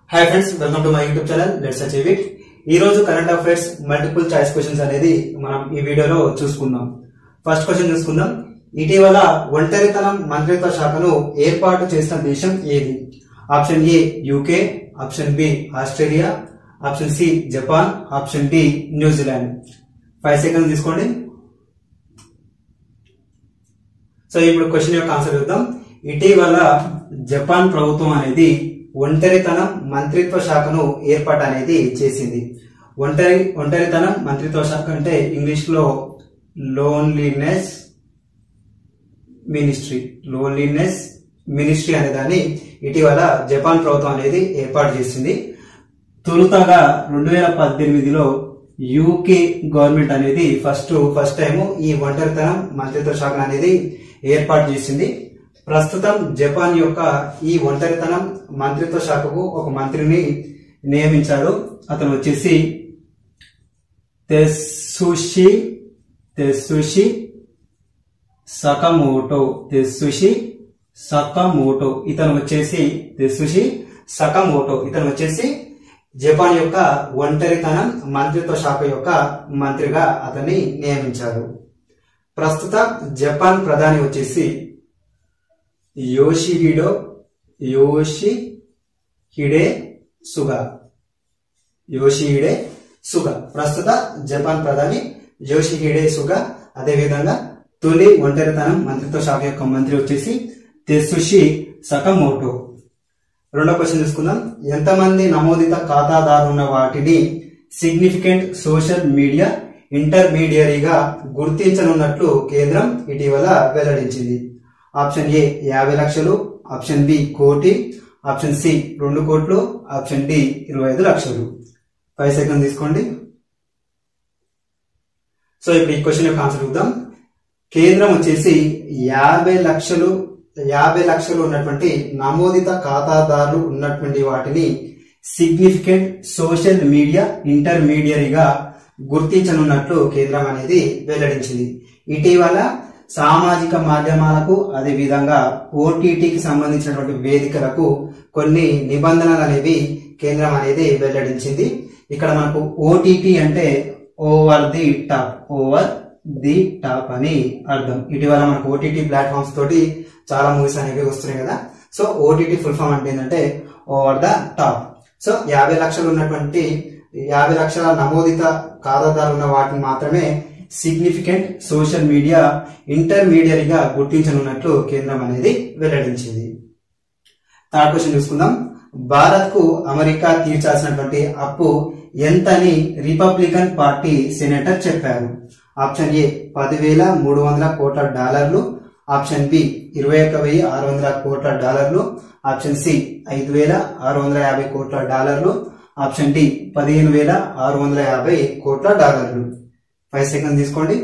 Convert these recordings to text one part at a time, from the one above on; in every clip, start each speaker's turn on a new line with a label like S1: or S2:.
S1: hi friends welcome to my YouTube channel let's achieve it ఈ రోజు current affairs multiple choice questions అనేది మనం ఈ వీడియోలో చూసుకుందాం ఫస్ట్ క్వశ్చన్ చూసుకుందాం ఇటీవల ఒంటరితనం మంత్రిత్వ శాఖను ఏర్పాటు చేసిన దేశం ఏది option A UK option B Australia option C Japan option D New Zealand five seconds తీసుకోండి సో ఇప్పుడు క్వశ్చన్ యొక్క ఆన్సర్ చూద్దాం ఇటీవల జపాన్ ప్రభుత్వం అనేది ఒంటరితనం మంత్రిత్వ శాఖను ఏర్పాటు అనేది చేసింది ఒంటరి ఒంటరితనం మంత్రిత్వ శాఖ అంటే ఇంగ్లీష్ లో లోన్లీనెస్ మినిస్ట్రీ లోన్లీనెస్ మినిస్ట్రీ అనే దాన్ని ఇటీవల జపాన్ ప్రభుత్వం అనేది ఏర్పాటు చేసింది తొలుతగా రెండు వేల పద్దెనిమిదిలో యూకే గవర్నమెంట్ అనేది ఫస్ట్ ఫస్ట్ టైం ఈ ఒంటరితనం మంత్రిత్వ శాఖ అనేది ఏర్పాటు చేసింది ప్రస్తుతం జపాన్ యొక్క ఈ ఒంటరితనం మంత్రిత్వ శాఖకు ఒక మంత్రిని నియమించారు అతను వచ్చేసి తెస్సుషి తెస్సుషి సకమోటో తెస్సుషి సకమోటో ఇతను వచ్చేసి తెస్సుషి సకమోటో ఇతను వచ్చేసి జపాన్ యొక్క ఒంటరితనం మంత్రిత్వ శాఖ యొక్క మంత్రిగా అతన్ని నియమించారు ప్రస్తుత జపాన్ ప్రధాని వచ్చేసి యోషిహిడో యోషి హిడే సుగా యోషిహిడే సుగా ప్రస్తుత జపాన్ ప్రధాని యోషిహిడే సుగా అదేవిధంగా తొలి ఒంటరితనం మంత్రిత్వ శాఖ యొక్క మంత్రి వచ్చేసి తెసుషి సకమోటో రెండో క్వశ్చన్ చూసుకుందాం ఎంతమంది నమోదిత ఖాతాదారు ఉన్న వాటిని సిగ్నిఫికెంట్ సోషల్ మీడియా ఇంటర్మీడియరీగా గుర్తించనున్నట్లు కేంద్రం ఇటీవల వెల్లడించింది ఆప్షన్ ఏ యాభై లక్షలు ఆప్షన్ బి కోటి ఆప్షన్ సి రెండు కోట్లు ఆప్షన్ డి ఇరవై ఐదు లక్షలు ఫైవ్ సెకండ్ తీసుకోండి సో ఇప్పుడు ఈ క్వశ్చన్ యొక్క ఆన్సర్ చూద్దాం కేంద్రం వచ్చేసి యాభై లక్షలు యాభై లక్షలు ఉన్నటువంటి నమోదిత ఖాతాదారులు ఉన్నటువంటి వాటిని సిగ్నిఫికెంట్ సోషల్ మీడియా ఇంటర్మీడియరీగా గుర్తించనున్నట్లు కేంద్రం అనేది వెల్లడించింది ఇటీవల సామాజిక మాధ్యమాలకు అదే విధంగా ఓటీటీకి సంబంధించినటువంటి వేదికలకు కొన్ని నిబంధనలు అనేవి కేంద్రం అనేది వెల్లడించింది ఇక్కడ మనకు ఓటీటీ అంటే over the top over the top అని అర్థం ఇటీవల మనకు ఓటీటీ ప్లాట్ఫామ్స్ తోటి చాలా మూవీస్ అనేవి వస్తున్నాయి కదా సో ఓటీటీ ఫుల్ ఫామ్ అంటే ఏంటంటే ఓవర్ ద టాప్ సో యాభై లక్షలు ఉన్నటువంటి యాభై లక్షల నమోదిత ఖాతాదారు ఉన్న వాటిని మాత్రమే సిగ్నిఫికెంట్ సోషల్ మీడియా ఇంటర్మీడియరీగా గుర్తించనున్నట్లు కేంద్రం అనేది వెల్లడించింది థర్డ్ క్వశ్చన్ చూసుకుందాం భారత్ కు అమెరికా తీర్చాల్సినటువంటి అప్పు ఎంతని రిపబ్లికన్ పార్టీ సెనేటర్ చెప్పారు ఆప్షన్ ఏ పదివేల మూడు వందల కోట్ల డాలర్లు ఆప్షన్ బి ఇరవై ఒక్క వెయ్యి ఆరు వందల కోట్ల డాలర్లు ఆప్షన్ సి ఐదు వేల ఆరు వందల యాభై కోట్ల డాలర్లు ఆప్షన్ డి పదిహేను వేల ఆరు వందల యాభై కోట్ల డాలర్లు ఫైవ్ సెకండ్ తీసుకోండి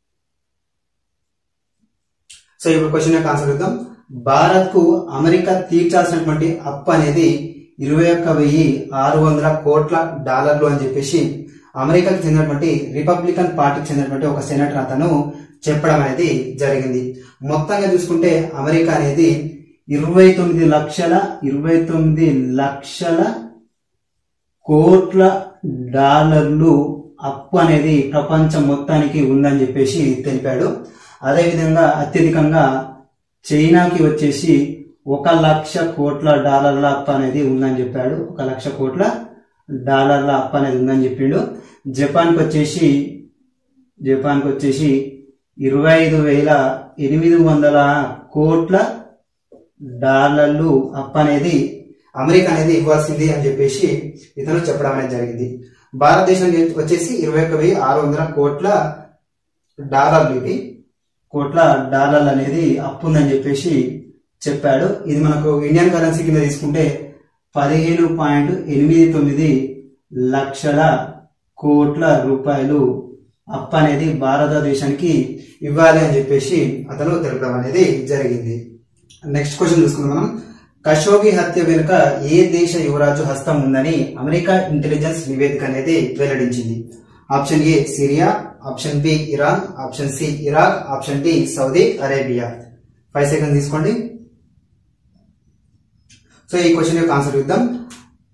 S1: సో ఇప్పుడు క్వశ్చన్ యొక్క ఆన్సర్ చూద్దాం భారత్ కు అమెరికా తీర్చాల్సినటువంటి అప్పు అనేది ఇరవై ఒక్క వెయ్యి ఆరు వందల కోట్ల డాలర్లు అని చెప్పేసి అమెరికాకి చెందినటువంటి రిపబ్లికన్ పార్టీకి చెందినటువంటి ఒక సెనేటర్ అతను చెప్పడం అనేది జరిగింది మొత్తంగా చూసుకుంటే అమెరికా అనేది ఇరవై తొమ్మిది లక్షల ఇరవై తొమ్మిది లక్షల కోట్ల డాలర్లు అప్పు అనేది ప్రపంచం మొత్తానికి ఉందని చెప్పేసి తెలిపాడు అదేవిధంగా అత్యధికంగా చైనాకి వచ్చేసి ఒక లక్ష కోట్ల డాలర్ల అప్పు అనేది ఉందని చెప్పాడు ఒక లక్ష కోట్ల డాలర్ల అప్పు అనేది ఉందని చెప్పిండు జపాన్కి వచ్చేసి జపాన్కి వచ్చేసి ఇరవై ఐదు వేల ఎనిమిది వందల కోట్ల డాలర్లు అప్పు అనేది అమెరికా అనేది ఇవ్వాల్సింది అని చెప్పేసి ఇతను చెప్పడం అనేది జరిగింది భారతదేశం వచ్చేసి ఇరవై ఒక్క వెయ్యి ఆరు వందల కోట్ల డాలర్లు ఇది కోట్ల డాలర్లు అనేది అప్పు ఉందని చెప్పేసి చెప్పాడు ఇది మనకు ఇండియన్ కరెన్సీ కింద తీసుకుంటే పదిహేను పాయింట్ ఎనిమిది తొమ్మిది లక్షల కోట్ల రూపాయలు అప్పు అనేది భారతదేశానికి ఇవ్వాలి అని చెప్పేసి అతను తెలపడం అనేది జరిగింది నెక్స్ట్ క్వశ్చన్ చూసుకుందాం మనం ఖషోగి హత్య వెనుక ఏ దేశ యువరాజు హస్తం ఉందని అమెరికా ఇంటెలిజెన్స్ నివేదిక అనేది వెల్లడించింది option A Syria option B Iran option C Iraq option D Saudi Arabia five second తీసుకోండి సో ఈ క్వశ్చన్ యొక్క ఆన్సర్ చూద్దాం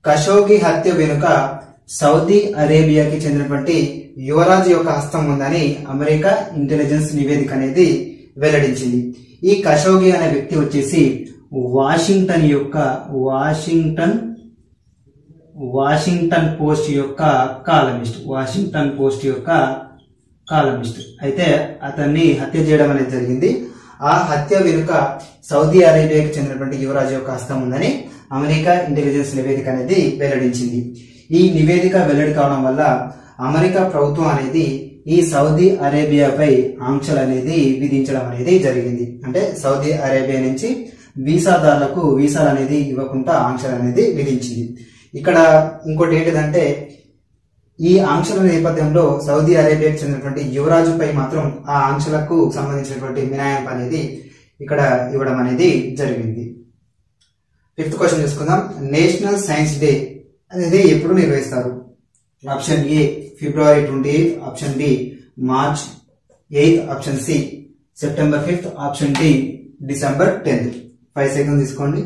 S1: ఖషోగి హత్య వెనుక సౌదీ అరేబియాకి చెందినటువంటి యువరాజు యొక్క హస్తం ఉందని అమెరికా ఇంటెలిజెన్స్ నివేదిక అనేది వెల్లడించింది ఈ ఖషోగి అనే వ్యక్తి వచ్చేసి వాషింగ్టన్ యొక్క వాషింగ్టన్ వాషింగ్టన్ పోస్ట్ యొక్క కాలమిస్ట్ వాషింగ్టన్ పోస్ట్ యొక్క కాలమిస్ట్ అయితే అతన్ని హత్య చేయడం అనేది జరిగింది ఆ హత్య వెనుక సౌదీ అరేబియాకి చెందినటువంటి యువరాజు యొక్క హస్తం ఉందని అమెరికా ఇంటెలిజెన్స్ నివేదిక అనేది వెల్లడించింది ఈ నివేదిక వెల్లడి కావడం వల్ల అమెరికా ప్రభుత్వం అనేది ఈ సౌదీ అరేబియాపై ఆంక్షలు అనేది విధించడం అనేది జరిగింది అంటే సౌదీ అరేబియా నుంచి వీసాదారులకు వీసాలు అనేది ఇవ్వకుండా ఆంక్షలు అనేది విధించింది ఇక్కడ ఇంకోటి ఏంటిదంటే ఈ ఆంక్షల నేపథ్యంలో సౌదీ అరేబియాకి చెందినటువంటి యువరాజుపై మాత్రం ఆ ఆంక్షలకు సంబంధించినటువంటి మినహాయింపు అనేది ఇక్కడ ఇవ్వడం అనేది జరిగింది ఫిఫ్త్ క్వశ్చన్ చూసుకుందాం నేషనల్ సైన్స్ డే అనేది ఎప్పుడు నిర్వహిస్తారు option A February twenty eighth option B March eighth option C September fifth option D December tenth five second తీసుకోండి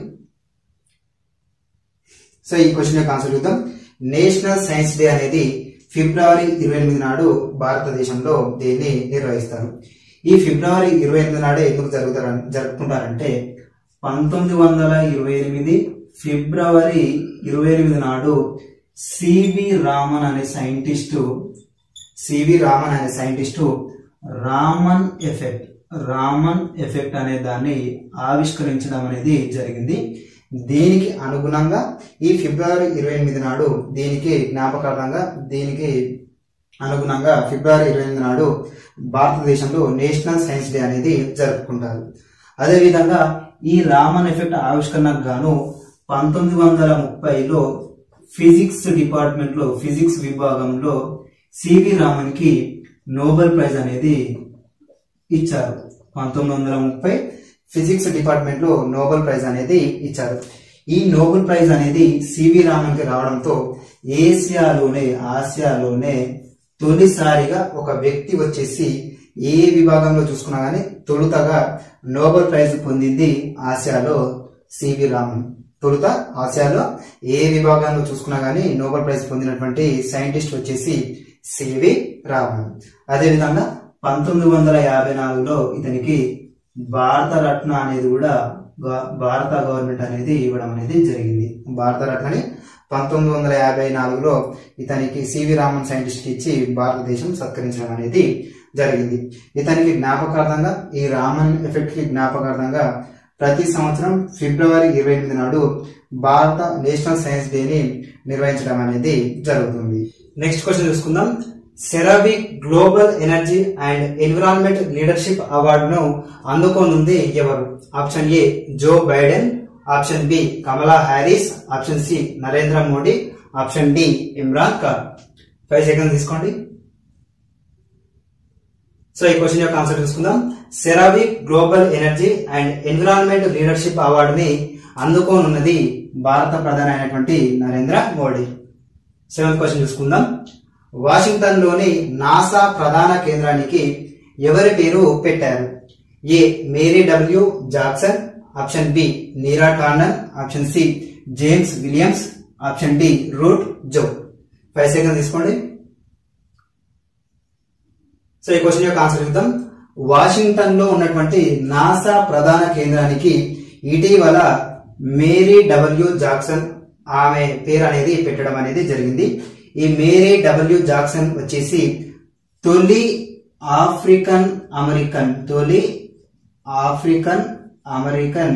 S1: సో ఈ క్వశ్చన్ యొక్క ఆన్సర్ చూద్దాం నేషనల్ సైన్స్ డే అనేది ఫిబ్రవరి ఇరవై ఎనిమిది నాడు భారతదేశంలో దీన్ని నిర్వహిస్తారు ఈ ఫిబ్రవరి ఇరవై ఎనిమిది నాడే ఎందుకు జరుగుతారు జరుపుకుంటారంటే పంతొమ్మిది వందల ఇరవై ఎనిమిది ఫిబ్రవరి ఇరవై ఎనిమిది నాడు సివి రామన్ అనే సైంటిస్టు సివి రామన్ అనే scientist Raman effect Raman effect అనే దాన్ని ఆవిష్కరించడం అనేది జరిగింది దీనికి అనుగుణంగా ఈ ఫిబ్రవరి ఇరవై ఎనిమిది నాడు దీనికి జ్ఞాపకార్థంగా దీనికి అనుగుణంగా ఫిబ్రవరి ఇరవై ఎనిమిది నాడు భారతదేశంలో నేషనల్ సైన్స్ డే అనేది జరుపుకుంటారు అదేవిధంగా ఈ రామన్ ఎఫెక్ట్ ఆవిష్కరణకు గాను పంతొమ్మిది వందల ముప్పైలో ఫిజిక్స్ డిపార్ట్మెంట్ లో ఫిజిక్స్ విభాగంలో సివి రామన్ కి నోబెల్ ప్రైజ్ అనేది ఇచ్చారు పంతొమ్మిది వందల ముప్పై ఫిజిక్స్ డిపార్ట్మెంట్ లో నోబెల్ ప్రైజ్ అనేది ఇచ్చారు ఈ నోబెల్ ప్రైజ్ అనేది సివి రామన్ కి రావడంతో ఏసియాలోనే ఆసియాలోనే తొలిసారిగా ఒక వ్యక్తి వచ్చేసి ఏ విభాగంలో చూసుకున్నా గానీ తొలుతగా నోబెల్ ప్రైజ్ పొందింది ఆసియాలో సివి రామన్ తొలుత ఆసియాలో ఏ విభాగంలో చూసుకున్నా గానీ నోబెల్ ప్రైజ్ పొందినటువంటి సైంటిస్ట్ వచ్చేసి సివి రామన్ అదేవిధంగా పంతొమ్మిది వందల యాభై నాలుగులో ఇతనికి భారత రత్న అనేది కూడా గ- భారత గవర్నమెంట్ అనేది ఇవ్వడం అనేది జరిగింది భారత రత్నని పంతొమ్మిది వందల యాభై నాలుగులో ఇతనికి సివి రామన్ సైంటిస్ట్ కి ఇచ్చి భారతదేశం సత్కరించడం అనేది జరిగింది ఇతనికి జ్ఞాపకార్థంగా ఈ రామన్ ఎఫెక్ట్ కి జ్ఞాపకార్థంగా ప్రతి సంవత్సరం ఫిబ్రవరి ఇరవై ఎనిమిది నాడు భారత నేషనల్ సైన్స్ డేని నిర్వహించడం అనేది జరుగుతుంది నెక్స్ట్ క్వశ్చన్ చూసుకుందాం CERAWeek global energy and environment leadership అవార్డును అందుకోనుంది ఎవరు option A Joe Biden option B Kamala Harris option C Narendra Modi option D Imran Khan five seconds తీసుకోండి సో ఈ క్వశ్చన్ యొక్క ఆన్సర్ చూసుకుందాం CERAWeek global energy and environment leadership అవార్డుని అందుకోనున్నది భారత ప్రధాని అయినటువంటి నరేంద్ర మోడీ సెవెంత్ క్వశ్చన్ చూసుకుందాం వాషింగ్టన్ లోని నాసా ప్రధాన కేంద్రానికి ఎవరి పేరు పెట్టారు A Mary W Jackson option B Neera Tandon option C James Williams option D Root Joe five second తీసుకోండి సో ఈ క్వశ్చన్ యొక్క ఆన్సర్ చూద్దాం వాషింగ్టన్ లో ఉన్నటువంటి నాసా ప్రధాన కేంద్రానికి ఇటీవల మేరీ డబ్ల్యూ జాక్సన్ ఆమె పేరు అనేది పెట్టడం అనేది జరిగింది ఈ మేరీ డబ్ల్యూ జాక్సన్ వచ్చేసి తొలి ఆఫ్రికన్ అమెరికన్ తొలి ఆఫ్రికన్ అమెరికన్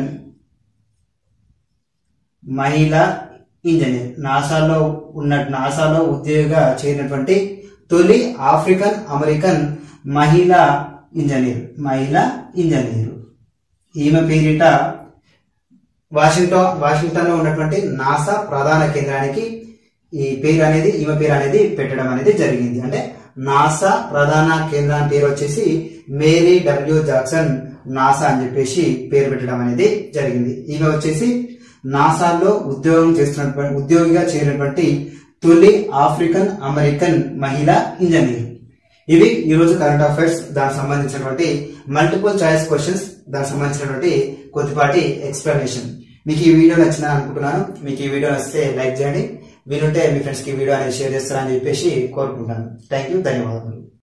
S1: మహిళా ఇంజనీర్ నాసాలో ఉన్న నాసాలో ఉద్యోగిగా చేరినటువంటి తొలి ఆఫ్రికన్ అమెరికన్ మహిళా ఇంజనీర్ మహిళా ఇంజనీర్ ఈమె పేరిట వాషింగ్టన్ వాషింగ్టన్ లో ఉన్నటువంటి నాసా ప్రధాన కేంద్రానికి ఈ పేరు అనేది ఈమె పేరు అనేది పెట్టడం అనేది జరిగింది అంటే నాసా ప్రధాన కేంద్రం పేరు వచ్చేసి మేరీ డబ్ల్యూ జాక్సన్ నాసా అని చెప్పేసి పేరు పెట్టడం అనేది జరిగింది ఈమె వచ్చేసి నాసాలో ఉద్యోగం చేస్తున్నటువంటి ఉద్యోగిగా చేరినటువంటి తొలి ఆఫ్రికన్ అమెరికన్ మహిళా ఇంజనీర్ ఇవి ఈ రోజు కరెంట్ అఫైర్స్ దానికి సంబంధించినటువంటి మల్టిపుల్ చాయిస్ క్వశ్చన్స్ దానికి సంబంధించినటువంటి కొద్దిపాటి ఎక్స్ప్లెనేషన్ మీకు ఈ వీడియో నచ్చిందని అనుకుంటున్నాను మీకు ఈ వీడియో నచ్చితే లైక్ చేయండి వీలుంటే మీ ఫ్రెండ్స్కి ఈ వీడియో అనేది షేర్ చేస్తారని చెప్పేసి కోరుకుంటాను థ్యాంక్ యూ ధన్యవాదాలు